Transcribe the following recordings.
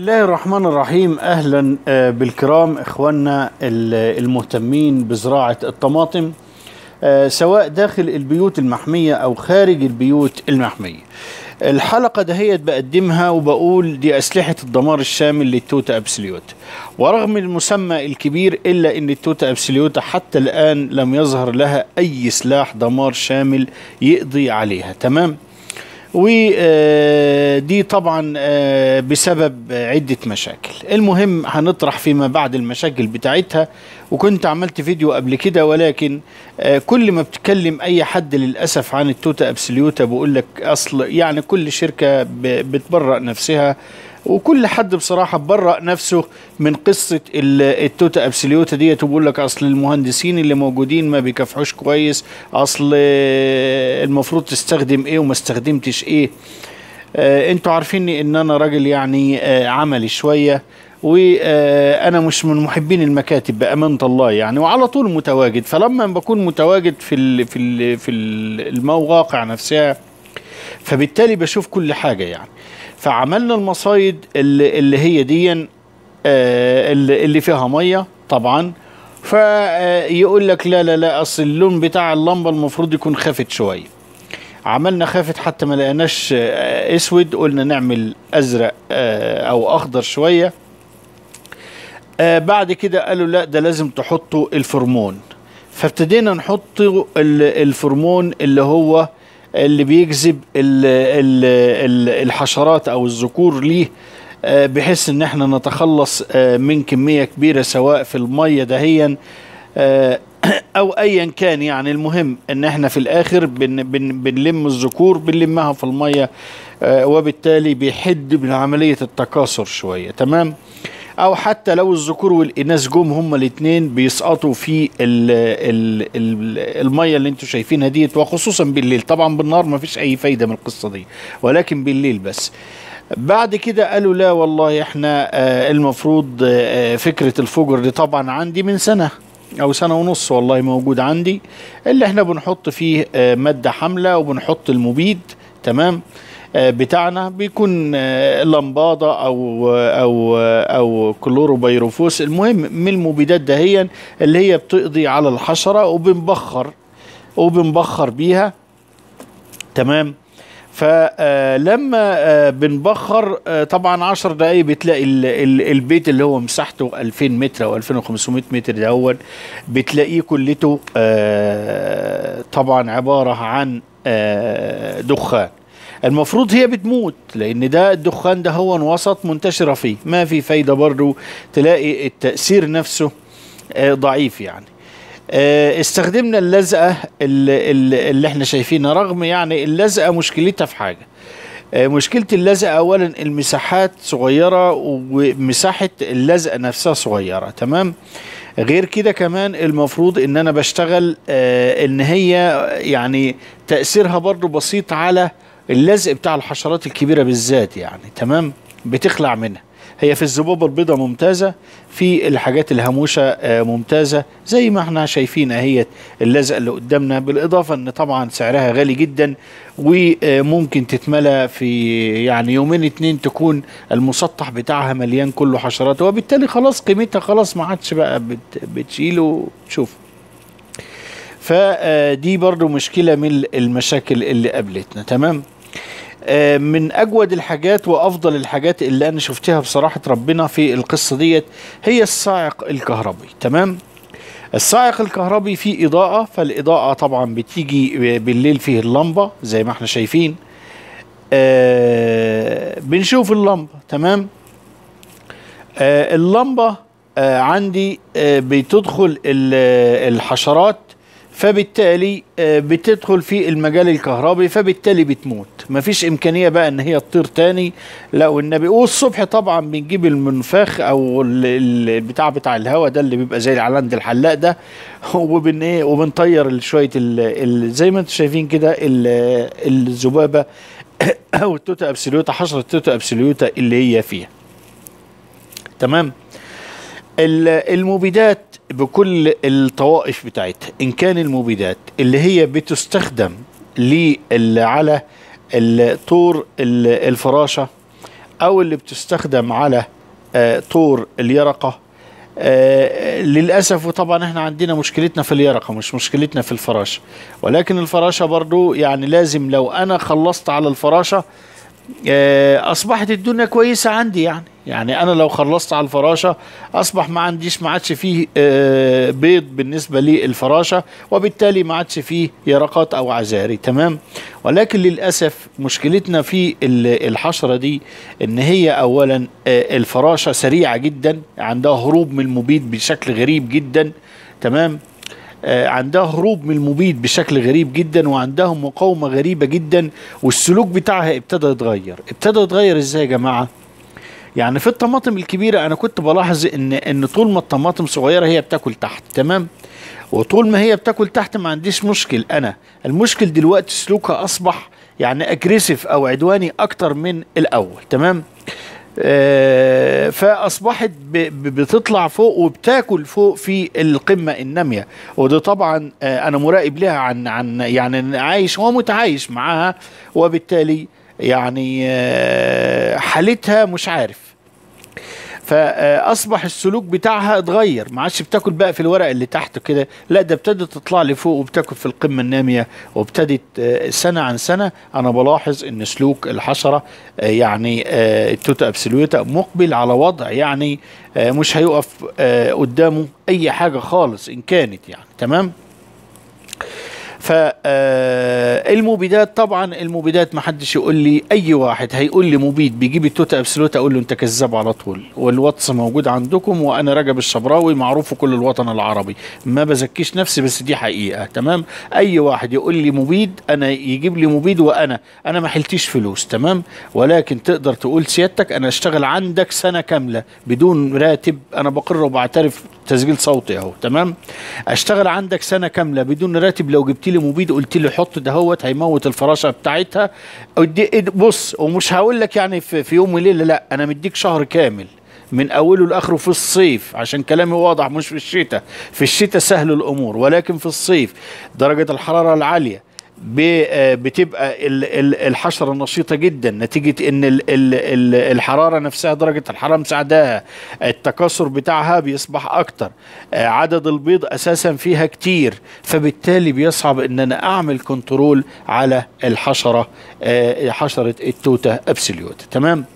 الله الرحمن الرحيم اهلا آه، بالكرام اخواننا ال- المهتمين بزراعه الطماطم آه، سواء داخل البيوت المحميه او خارج البيوت المحميه. الحلقه دهيت بقدمها وبقول دي اسلحه الدمار الشامل للتوتا ابسليوتا ورغم المسمى الكبير الا ان التوتا ابسليوتا حتى الان لم يظهر لها اي سلاح دمار شامل يقضي عليها تمام؟ ودي طبعا آه، بسبب عدة مشاكل المهم هنطرح فيما بعد المشاكل بتاعتها وكنت عملت فيديو قبل كده ولكن آه، كل ما بتكلم اي حد للأسف عن التوتا ابسليوتا بقول لك اصل يعني كل شركة ب- بتبرأ نفسها وكل حد بصراحة برأ نفسه من قصة ال- التوتا ابسليوتا ديت وبقول لك اصل المهندسين اللي موجودين ما بيكافحوش كويس اصل آه، المفروض تستخدم ايه وما استخدمتش ايه آه انتوا عارفيني ان انا راجل يعني آه عملي شوية وانا مش من محبين المكاتب بامانه الله يعني وعلى طول متواجد فلما بكون متواجد في ال في ال في ال- المواقع نفسها فبالتالي بشوف كل حاجه يعني فعملنا المصايد اللي, اللي هي دي آه، اللي, اللي فيها ميه طبعا فيقول لك لا لا لا اصل اللون بتاع اللمبه المفروض يكون خافت شويه عملنا خافت حتى ما لقيناش آه، اسود قلنا نعمل ازرق آه، او اخضر شويه آه بعد كده قالوا لا ده لازم تحطوا الفرمون فابتدينا نحط ال- الفرمون اللي هو اللي بيجذب ال ال ال الحشرات او الذكور ليه آه، بحيث ان احنا نتخلص آه، من كميه كبيره سواء في الميه دهيا آه، او ايا كان يعني المهم ان احنا في الاخر بن بن بنلم الذكور بنلمها في الميه آه، وبالتالي بيحد من عمليه التكاثر شويه تمام او حتى لو الذكور والاناث جم هما الاثنين بيسقطوا في ال ال ال الميه اللي انتوا شايفينها ديت وخصوصا بالليل طبعا بالنهار ما فيش اي فايده من القصه دي ولكن بالليل بس بعد كده قالوا لا والله احنا آه المفروض آه فكره الفجر دي طبعا عندي من سنه او سنه ونص والله موجود عندي اللي احنا بنحط فيه آه ماده حامله وبنحط المبيد تمام آه، بتاعنا بيكون آه، لمباضة أو أو أو كلوروبيروفوس المهم من المبيدات دهيا اللي هي بتقضي على الحشرة وبنبخر وبنبخر بيها تمام فلما بنبخر آه، طبعا 10 دقايق بتلاقي ال- ال- البيت اللي هو مساحته 2000 متر او 2500 متر ده بتلاقيه كلته آه، طبعا عبارة عن آه، دخان المفروض هي بتموت لان ده الدخان ده هو وسط منتشرة فيه ما في فايدة برضو تلاقي التأثير نفسه آه، ضعيف يعني آه، استخدمنا اللزقة اللي, اللي اللي احنا شايفينها رغم يعني اللزقة مشكلتها في حاجة آه، مشكلة اللزقة أولا المساحات صغيرة ومساحة اللزقة نفسها صغيرة تمام غير كده كمان المفروض ان انا بشتغل آه ان هي يعني تأثيرها برضو بسيط على اللزق بتاع الحشرات الكبيرة بالذات يعني تمام بتخلع منها هي في الذبابة البيضاء ممتازة في الحاجات الهاموشة آه، ممتازة زي ما احنا شايفين اهيت اللزقة اللي قدامنا بالإضافة ان طبعا سعرها غالي جدا وممكن تتملى في يعني يومين اتنين تكون المسطح بتاعها مليان كله حشرات وبالتالي خلاص قيمتها خلاص ما عادش بقى بت بتشيله تشوف فدي برضو مشكلة من المشاكل اللي قابلتنا تمام آه، من اجود الحاجات وافضل الحاجات اللي انا شفتها بصراحه ربنا في القصه ديت هي الصاعق الكهربي تمام الصاعق الكهربي فيه اضاءه فالاضاءه طبعا بتيجي بالليل فيه اللمبه زي ما احنا شايفين آه بنشوف اللمبه تمام آه اللمبه آه عندي آه بتدخل ال- الحشرات فبالتالي آه، بتدخل في المجال الكهربي فبالتالي بتموت مفيش امكانيه بقى ان هي تطير تاني لا والنبي والصبح طبعا بنجيب المنفاخ او ال- ال- البتاع بتاع الهواء ده اللي بيبقى زي العلند الحلاق ده وبن ايه وبنطير ال- شويه ال- ال- زي ما انتم شايفين كده ال- الذبابه او التوتا ابسوليوتا حشره التوتا ابسوليوتا اللي هي فيها تمام ال- المبيدات بكل الطوائف بتاعتها ان كان المبيدات اللي هي بتستخدم لل- على ال- طور ال- الفراشه او اللي بتستخدم على آه، طور اليرقه آه، للاسف وطبعا احنا عندنا مشكلتنا في اليرقه مش مشكلتنا في الفراشه ولكن الفراشه برضو يعني لازم لو انا خلصت على الفراشه آه، اصبحت الدنيا كويسه عندي يعني يعني انا لو خلصت على الفراشه اصبح ما عنديش ما عادش فيه آه، بيض بالنسبه للفراشه وبالتالي ما عادش فيه يرقات او عزاري تمام ولكن للاسف مشكلتنا في ال- الحشره دي ان هي اولا آه، الفراشه سريعه جدا عندها هروب من المبيد بشكل غريب جدا تمام آه، عندها هروب من المبيد بشكل غريب جدا وعندها مقاومة غريبة جدا والسلوك بتاعها ابتدى يتغير ابتدى يتغير ازاي يا جماعة يعني في الطماطم الكبيرة انا كنت بلاحظ ان ان طول ما الطماطم صغيرة هي بتاكل تحت تمام وطول ما هي بتاكل تحت ما عنديش مشكل انا المشكل دلوقتي سلوكها اصبح يعني اجريسيف او عدواني اكتر من الاول تمام آه، فاصبحت ب- ب- بتطلع فوق وبتاكل فوق في القمه الناميه وده طبعا آه، انا مراقب لها عن عن يعني عايش ومتعايش معاها وبالتالي يعني آه، حالتها مش عارف فاصبح السلوك بتاعها اتغير ما عادش بتاكل بقى في الورق اللي تحت كده لا ده ابتدت تطلع لي فوق وبتاكل في القمه الناميه وابتدت آه، سنه عن سنه انا بلاحظ ان سلوك الحشره آه، يعني آه، التوتا ابسوليوتا مقبل على وضع يعني آه، مش هيقف آه، قدامه اي حاجه خالص ان كانت يعني تمام فالمبيدات طبعا المبيدات ما حدش يقول لي اي واحد هيقول لي مبيد بيجيب التوتا ابسولوت اقول له انت كذاب على طول والواتس موجود عندكم وانا رجب الشبراوي معروف في كل الوطن العربي ما بزكيش نفسي بس دي حقيقه تمام اي واحد يقول لي مبيد انا يجيب لي مبيد وانا انا ما حلتيش فلوس تمام ولكن تقدر تقول سيادتك انا اشتغل عندك سنه كامله بدون راتب انا بقر وبعترف تسجيل صوتي اهو تمام اشتغل عندك سنه كامله بدون راتب لو جبت لي مبيد قلت لي حط دهوت هيموت الفراشه بتاعتها ودي- بص ومش هقول لك يعني في, في يوم وليله لا انا مديك شهر كامل من اوله لاخره في الصيف عشان كلامي واضح مش في الشتاء في الشتاء سهل الامور ولكن في الصيف درجه الحراره العاليه ب- آه، بتبقى ال- ال- الحشرة نشيطة جدا نتيجة ان ال- ال- ال- الحرارة نفسها درجة الحرارة مساعداها التكاثر بتاعها بيصبح اكتر آه، عدد البيض اساسا فيها كتير فبالتالي بيصعب ان انا اعمل كنترول على الحشرة آه، حشرة التوتا ابسوليوت تمام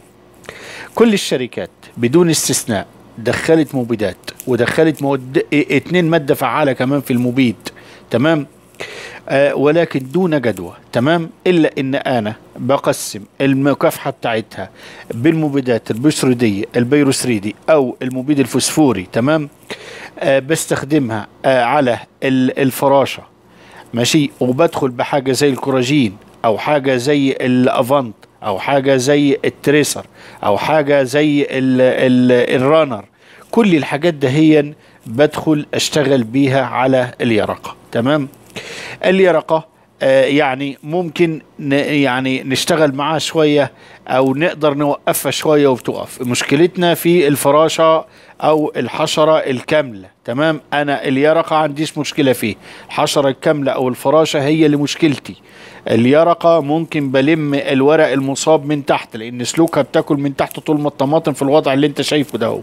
كل الشركات بدون استثناء دخلت مبيدات ودخلت مود... اه- اتنين مادة فعالة كمان في المبيد تمام آه ولكن دون جدوى تمام الا ان انا بقسم المكافحه بتاعتها بالمبيدات البشريديه البيروسريدي او المبيد الفوسفوري تمام آه بستخدمها آه على ال- الفراشه ماشي وبدخل بحاجه زي الكوراجين او حاجه زي الافانت او حاجه زي التريسر او حاجه زي ال ال الرانر كل الحاجات دهيا بدخل اشتغل بيها على اليرقه تمام اليرقه آه يعني ممكن ن يعني نشتغل معاها شويه او نقدر نوقفها شويه وبتقف مشكلتنا في الفراشه او الحشره الكامله تمام انا اليرقه عنديش مشكله فيه الحشره الكامله او الفراشه هي اللي مشكلتي اليرقه ممكن بلم الورق المصاب من تحت لان سلوكها بتاكل من تحت طول ما الطماطم في الوضع اللي انت شايفه ده هو.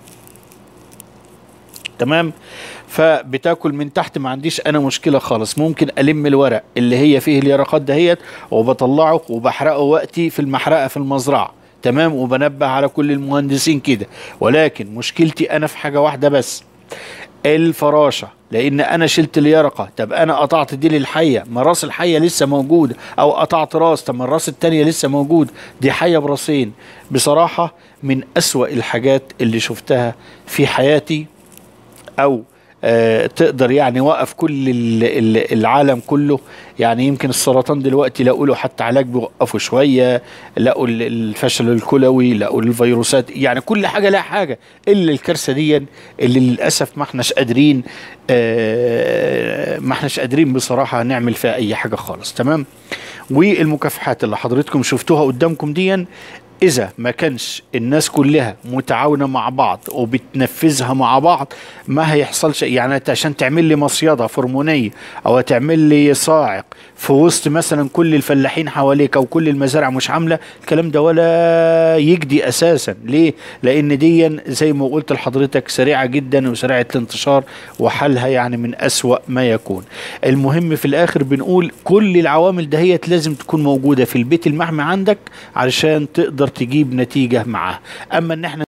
تمام فبتاكل من تحت ما عنديش انا مشكله خالص ممكن الم الورق اللي هي فيه اليرقات دهيت وبطلعه وبحرقه وقتي في المحرقه في المزرعه تمام وبنبه على كل المهندسين كده ولكن مشكلتي انا في حاجه واحده بس الفراشه لان انا شلت اليرقه طب انا قطعت ديل الحيه ما راس الحيه لسه موجود او قطعت راس طب ما الراس التانية لسه موجود دي حيه براسين بصراحه من اسوا الحاجات اللي شفتها في حياتي او آه تقدر يعني وقف كل ال- ال- العالم كله يعني يمكن السرطان دلوقتي لقوا له حتى علاج بيوقفوا شويه لقوا ال- الفشل الكلوي لقوا الفيروسات يعني كل حاجه لها حاجه الا الكارثه دي اللي للاسف ما احناش قادرين آه ما احناش قادرين بصراحه نعمل فيها اي حاجه خالص تمام والمكافحات اللي حضرتكم شفتوها قدامكم دي اذا ما كانش الناس كلها متعاونه مع بعض وبتنفذها مع بعض ما هيحصلش يعني أنت عشان تعمل لي مصيده فرمونيه او تعمل لي صاعق في وسط مثلا كل الفلاحين حواليك او كل المزارع مش عامله الكلام ده ولا يجدي اساسا ليه لان دي زي ما قلت لحضرتك سريعه جدا وسريعه الانتشار وحلها يعني من اسوا ما يكون المهم في الاخر بنقول كل العوامل دهيت لازم تكون موجوده في البيت المحمي عندك علشان تقدر تجيب نتيجه معاه اما ان احنا